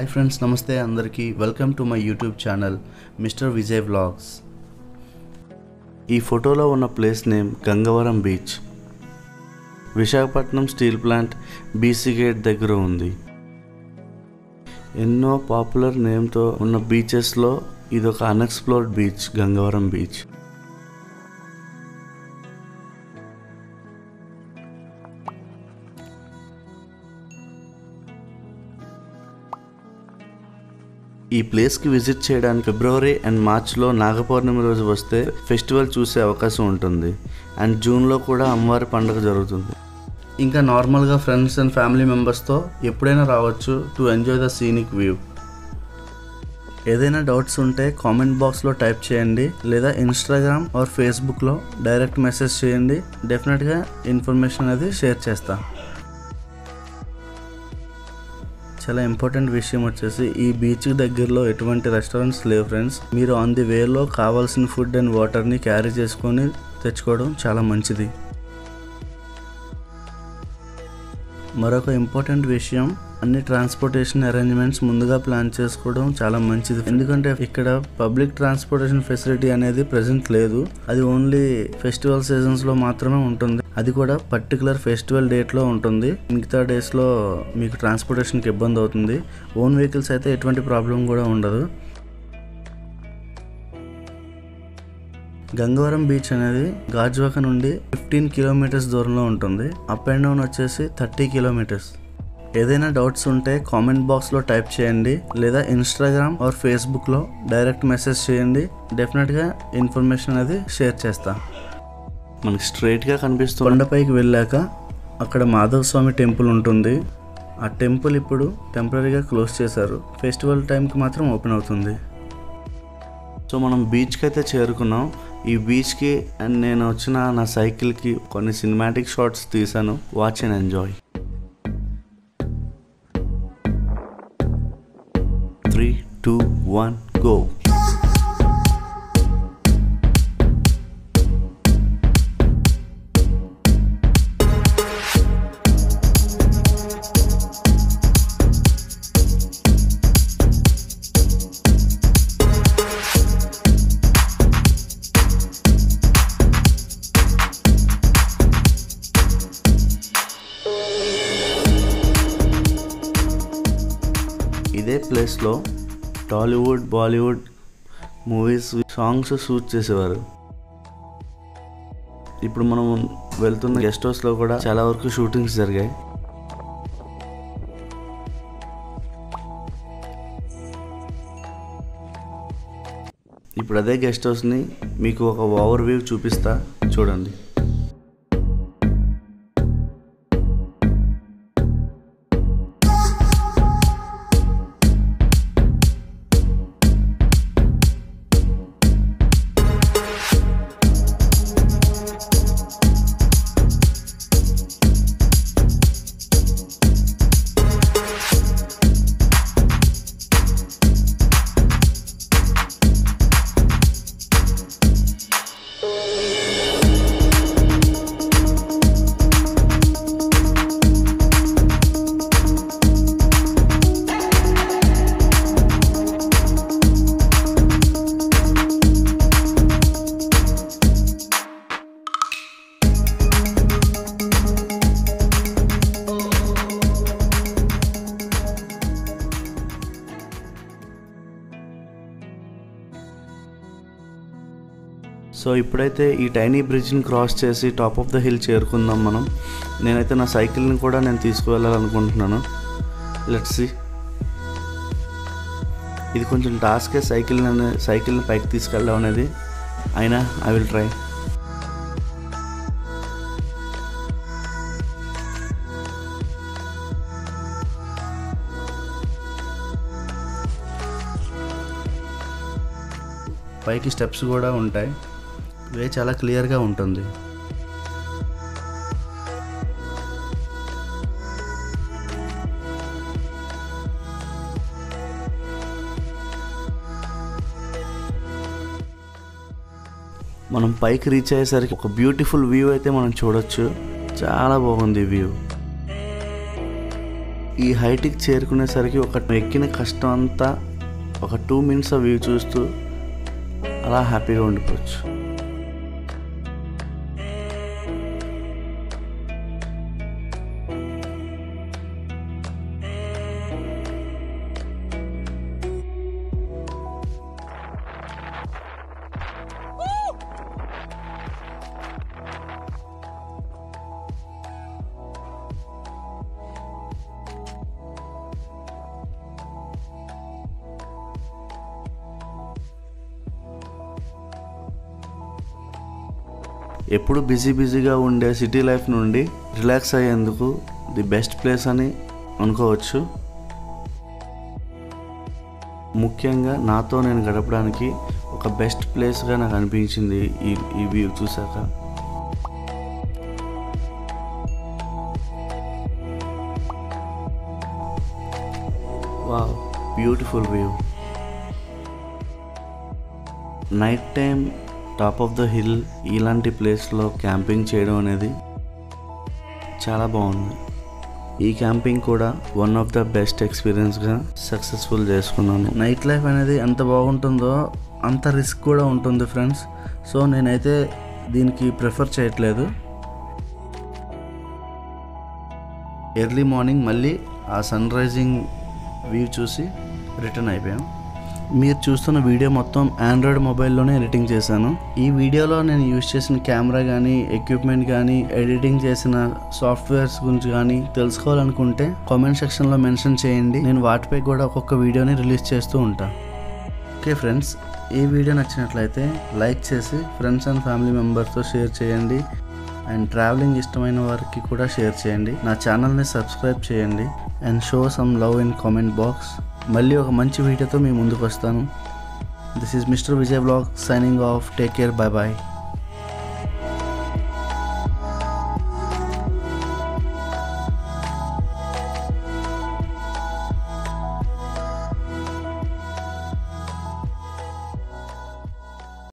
hi friends namaste అందరికీ welcome to my YouTube channel mister Vijay vlogs ఈ ఫోటోలో ఉన్న place name Gangavaram beach Visakhapatnam steel plant BC gate దగ్గర ఉంది ఎన్నో పాపులర్ నేమ్తో ఉన్న బీచెస్లో ఇదొక అన్ఎక్స్ప్లోర్డ్ బీచ్ గంగవరం బీచ్ ఈ ప్లేస్కి విజిట్ చేయడానికి ఫిబ్రవరి అండ్ మార్చ్లో నాగపౌర్ణమి రోజు వస్తే ఫెస్టివల్ చూసే అవకాశం ఉంటుంది అండ్ జూన్లో కూడా అమ్మవారి పండుగ జరుగుతుంది ఇంకా నార్మల్గా ఫ్రెండ్స్ అండ్ ఫ్యామిలీ మెంబర్స్తో ఎప్పుడైనా రావచ్చు to enjoy the scenic view ఏదైనా డౌట్స్ ఉంటే కామెంట్ బాక్స్లో టైప్ చేయండి లేదా ఇన్స్టాగ్రామ్ ఆర్ ఫేస్బుక్లో డైరెక్ట్ మెసేజ్ చేయండి డెఫినెట్గా ఇన్ఫర్మేషన్ అనేది షేర్ చేస్తా చాలా ఇంపార్టెంట్ విషయం వచ్చేసి ఈ బీచ్ దగ్గరలో ఎటువంటి రెస్టారెంట్స్ లేవు ఫ్రెండ్స్ మీరు ఆన్ ది వేలో కావాల్సిన ఫుడ్ అండ్ వాటర్ని క్యారీ చేసుకొని తెచ్చుకోవడం చాలా మంచిది మరొక ఇంపార్టెంట్ విషయం అన్ని ట్రాన్స్పోర్టేషన్ అరేంజ్మెంట్స్ ముందుగా ప్లాన్ చేసుకోవడం చాలా మంచిది ఎందుకంటే ఇక్కడ పబ్లిక్ ట్రాన్స్పోర్టేషన్ ఫెసిలిటీ అనేది ప్రెసెంట్ లేదు అది ఓన్లీ ఫెస్టివల్ సీజన్స్ లో మాత్రమే ఉంటుంది అది కూడా పర్టికులర్ ఫెస్టివల్ డేట్ లో ఉంటుంది మిగతా డేస్ లో మీకు ట్రాన్స్పోర్టేషన్కి ఇబ్బంది అవుతుంది ఓన్ వెహికల్స్ అయితే ఎటువంటి ప్రాబ్లం కూడా ఉండదు గంగవరం బీచ్ అనేది గాజువాక నుండి ఫిఫ్టీన్ కిలోమీటర్స్ దూరంలో ఉంటుంది అప్ అండ్ డౌన్ వచ్చేసి థర్టీ కిలోమీటర్స్ ఏదైనా డౌట్స్ ఉంటే కామెంట్ బాక్స్లో టైప్ చేయండి లేదా ఇన్స్టాగ్రామ్ ఆర్ ఫేస్బుక్లో డైరెక్ట్ మెసేజ్ చేయండి డెఫినెట్గా ఇన్ఫర్మేషన్ అనేది షేర్ చేస్తా మనకి స్ట్రైట్గా కనిపిస్తుంది కొండపైకి వెళ్ళాక అక్కడ మాధవ స్వామి టెంపుల్ ఉంటుంది ఆ టెంపుల్ ఇప్పుడు టెంపరీగా క్లోజ్ చేశారు ఫెస్టివల్ టైంకి మాత్రం ఓపెన్ అవుతుంది సో మనం బీచ్కి అయితే చేరుకున్నాం ఈ బీచ్కి అండ్ నేను వచ్చిన నా సైకిల్కి కొన్ని సినిమాటిక్ షాట్స్ తీసాను watch and enjoy three two one go ఇదే ప్లేస్లో Tollywood Bollywood movies songs shoot చేసేవారు ఇప్పుడు మనం వెళ్తున్న గెస్ట్ హౌస్లో కూడా చాలా వరకు షూటింగ్స్ జరిగాయి ఇప్పుడు అదే గెస్ట్ హౌస్ని మీకు ఒక ఓవర్ వ్యూ చూపిస్తా చూడండి సో ఇప్పుడైతే ఈ టైనీ బ్రిడ్జ్ని క్రాస్ చేసి టాప్ ఆఫ్ ద హిల్ చేరుకుందాం మనం నేనైతే నా సైకిల్ని కూడా నేను తీసుకువెళ్ళాలనుకుంటున్నాను లెట్స్ సి ఇది కొంచెం టాస్కే సైకిల్ సైకిల్ని పైకి తీసుకెళ్ళడం అనేది అయినా ఐ విల్ ట్రై పైకి స్టెప్స్ కూడా ఉంటాయి వే చాలా క్లియర్గా ఉంటుంది మనం పైకి రీచ్ అయ్యేసరికి ఒక బ్యూటిఫుల్ వ్యూ అయితే మనం చూడొచ్చు చాలా బాగుంది వ్యూ ఈ హైట్కి చేరుకునేసరికి ఒక ఎక్కిన కష్టం అంతా ఒక టూ మినిట్స్ వ్యూ చూస్తూ అలా హ్యాపీగా ఉండిపోవచ్చు ఎప్పుడు బిజీ బిజీగా ఉండే సిటీ లైఫ్ నుండి రిలాక్స్ అయ్యేందుకు ది బెస్ట్ ప్లేస్ అని అనుకోవచ్చు ముఖ్యంగా నాతో నేను గడపడానికి ఒక బెస్ట్ ప్లేస్గా నాకు అనిపించింది ఈ ఈ వ్యూ చూసాక wow beautiful view night time top of the hill ఇలాంటి ప్లేస్లో క్యాంపింగ్ చేయడం అనేది చాలా బాగుంది ఈ క్యాంపింగ్ కూడా వన్ ఆఫ్ ద బెస్ట్ ఎక్స్పీరియన్స్గా సక్సెస్ఫుల్ చేసుకున్నాను నైట్ లైఫ్ అనేది ఎంత బాగుంటుందో అంత రిస్క్ కూడా ఉంటుంది ఫ్రెండ్స్ సో నేనైతే దీనికి ప్రిఫర్ చేయట్లేదు ఎర్లీ మార్నింగ్ మళ్ళీ ఆ సన్ రైజింగ్ వ్యూ చూసి రిటర్న్ అయిపోయాం మీరు చూస్తున్న వీడియో మొత్తం ఆండ్రాయిడ్ మొబైల్లోనే ఎడిటింగ్ చేశాను ఈ వీడియోలో నేను యూజ్ చేసిన కెమెరా కానీ ఎక్విప్మెంట్ కానీ ఎడిటింగ్ చేసిన సాఫ్ట్వేర్స్ గురించి కానీ తెలుసుకోవాలనుకుంటే కామెంట్ సెక్షన్లో మెన్షన్ చేయండి నేను వాటిపై కూడా ఒక్కొక్క వీడియోని రిలీజ్ చేస్తూ ఉంటాను ఓకే ఫ్రెండ్స్ ఈ వీడియో నచ్చినట్లయితే లైక్ చేసి ఫ్రెండ్స్ అండ్ ఫ్యామిలీ మెంబర్స్తో షేర్ చేయండి అండ్ ట్రావెలింగ్ ఇష్టమైన వారికి కూడా షేర్ చేయండి నా ఛానల్ని సబ్స్క్రైబ్ చేయండి and show some love in comment box మళ్ళీ ఒక మంచి వీడియోతో మీ ముందుకు వస్తాను this is mister Vijay blog signing off take care bye bye